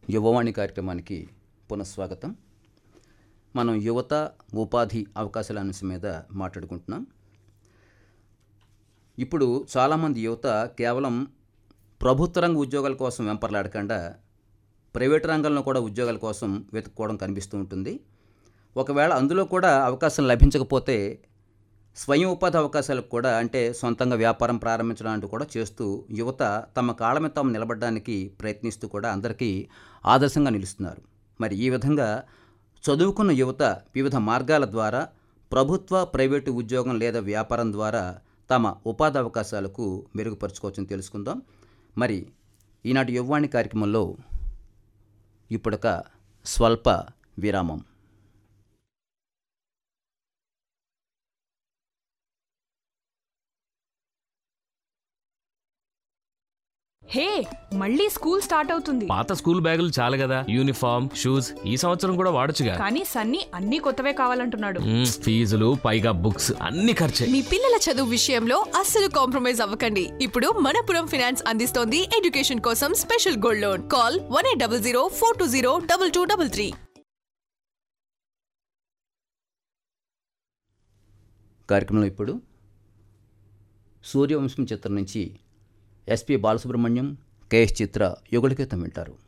యువవాణి కార్యక్రమానికి పునఃస్వాగతం మనం యువత ఉపాధి అవకాశాల అంశం మీద మాట్లాడుకుంటున్నాం ఇప్పుడు చాలామంది యువత కేవలం ప్రభుత్వ రంగ ఉద్యోగాల కోసం వెంపర్లాడకుండా ప్రైవేట్ రంగంలో కూడా ఉద్యోగాల కోసం వెతుక్కోవడం కనిపిస్తూ ఉంటుంది ఒకవేళ అందులో కూడా అవకాశం లభించకపోతే స్వయం ఉపాధి అవకాశాలకు కూడా అంటే సొంతంగా వ్యాపారం ప్రారంభించడం అంటూ కూడా చేస్తూ యువత తమ కాళ్ళ మీద తాము నిలబడడానికి ప్రయత్నిస్తూ కూడా అందరికీ ఆదర్శంగా నిలుస్తున్నారు మరి ఈ విధంగా చదువుకున్న యువత వివిధ మార్గాల ద్వారా ప్రభుత్వ ప్రైవేటు ఉద్యోగం లేదా వ్యాపారం ద్వారా తమ ఉపాధి అవకాశాలకు మెరుగుపరుచుకోవచ్చని తెలుసుకుందాం మరి ఈనాటి యువవాణి కార్యక్రమంలో ఇప్పుడొక స్వల్ప విరామం హే మళ్ళీ స్కూల్ స్టార్ట్ అవుతుంది పాత స్కూల్ బ్యాగులు చాలు కదా యూనిఫామ్ షూస్ ఈ సంవత్సరం కూడా వాడొచ్చుగా కానీ సన్నీ అన్ని కొత్తవే కావాలంటున్నాడు మ్మ్, ఫీజులు పైగా బుక్స్ అన్ని ఖర్చే మీ పిల్లల చదువు విషయంలో అస్సలు కాంప్రమైజ్ అవ్వకండి ఇప్పుడు మనపురం ఫినాన్స్ అందిస్తోంది ఎడ్యుకేషన్ కోసం special gold loan call one eight double zero four two zero double two double three కార్యక్రమంలో ఇప్పుడు సూర్యవంశం చిత్రం నుంచి ఎస్పి బాలసుబ్రహ్మణ్యం కేఎస్ చిత్ర యుగళగీతం వింటారు